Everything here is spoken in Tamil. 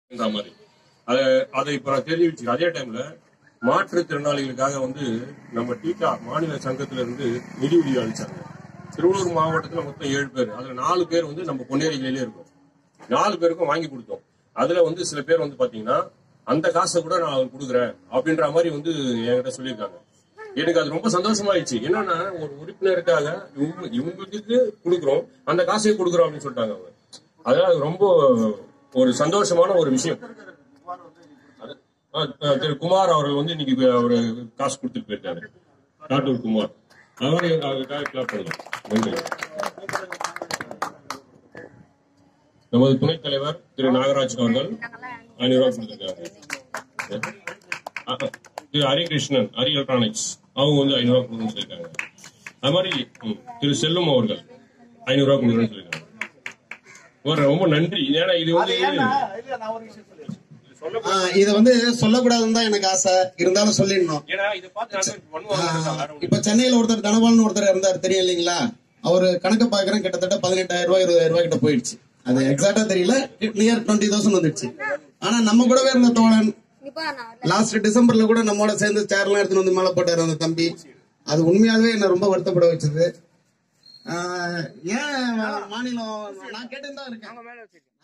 இந்த மாதிரி அதை அதை இப்ப நான் தெரிவிச்சு அதே டைம்ல மாற்றுத்திறனாளிகளுக்காக வந்து நம்ம டீகா மாநில சங்கத்துல இருந்து நிதி உதவி அளிச்சாங்க திருவள்ளூர் மாவட்டத்துல மொத்தம் ஏழு பேர் அதுல நாலு பேர் வந்து நம்ம பொன்னேரியிலே இருக்கோம் நாலு பேருக்கும் வாங்கி கொடுத்தோம் அதுல வந்து சில பேர் வந்து பாத்தீங்கன்னா அந்த காசை கூட நான் அவருக்கு கொடுக்குறேன் அப்படின்ற மாதிரி வந்து என்கிட்ட சொல்லியிருக்காங்க எனக்கு அது ரொம்ப சந்தோஷமாயிடுச்சு என்னன்னா ஒரு உறுப்பினருக்காக இவங்க இவங்களுக்கு கொடுக்குறோம் அந்த காசையே கொடுக்குறோம் அப்படின்னு சொல்லிட்டாங்க அவங்க அதெல்லாம் அது ரொம்ப ஒரு சந்தோஷமான ஒரு விஷயம் அது- ஆ, ஆ, திரு குமார் அவர்கள் வந்து இன்னைக்கு அவரு காசு கொடுத்துட்டு போயிருக்காரு டாக்டர் குமார் அவரை அவருக்காக கிளாப் பண்ணலாம் நன்றி நமது துணைத் தலைவர் திரு நாகராஜ் அவர்கள் ஐநூறு ரூபாய் கொடுத்திருக்காங்க ஆ, திரு ஹரிகிருஷ்ணன் ஹரி எலக்ட்ரானிக்ஸ் அவங்க வந்து ஐநூறு ரூபாய் கொடுக்கணும்னு சொல்லியிருக்காங்க அது மாதிரி ம், திரு செல்வம் அவர்கள் ஐநூறு ரூபாய் கொடுக்கணும்னு சொல்லியிருக்காங்க ஒரு ரொம்ப நன்றி ஏன்னா இது வந்து ஆ, இத வந்து சொல்லக்கூடாதுன்னு தான் எனக்கு ஆசை இருந்தாலும் சொல்லிடணும் ஏன்னா இதை பார்த்து நிறைய பேர் பண்ணுவாங்க வேற ஒண்ணும் இப்ப சென்னையில ஒருத்தர் தனபால்னு ஒருத்தர் இருந்தார் தெரியும் இல்லைங்களா அவரு கணக்கு பாக்குறேன் கிட்டத்தட்ட பதினெட்டாயிரம் ரூபாய் இருபதாயிரம் ரூபாய் கிட்ட போயிடுச்சு அது எக்ஸாக்டா தெரியல நியர் டுவெண்ட்டி தௌசண்ட் வந்துடுச்சு ஆனா நம்ம கூடவே இருந்த தோழன் லாஸ்ட் டிசம்பர்ல கூட நம்மோட சேர்ந்து சேர்லாம் எடுத்துட்டு வந்து மேல போட்டாரு அந்த தம்பி அது உண்மையாவே என்ன ரொம்ப வருத்தப்பட வச்சது ஆஹ் ஏன் மாநிலம் நான் கேட்டுன்னு தான் இருக்கேன்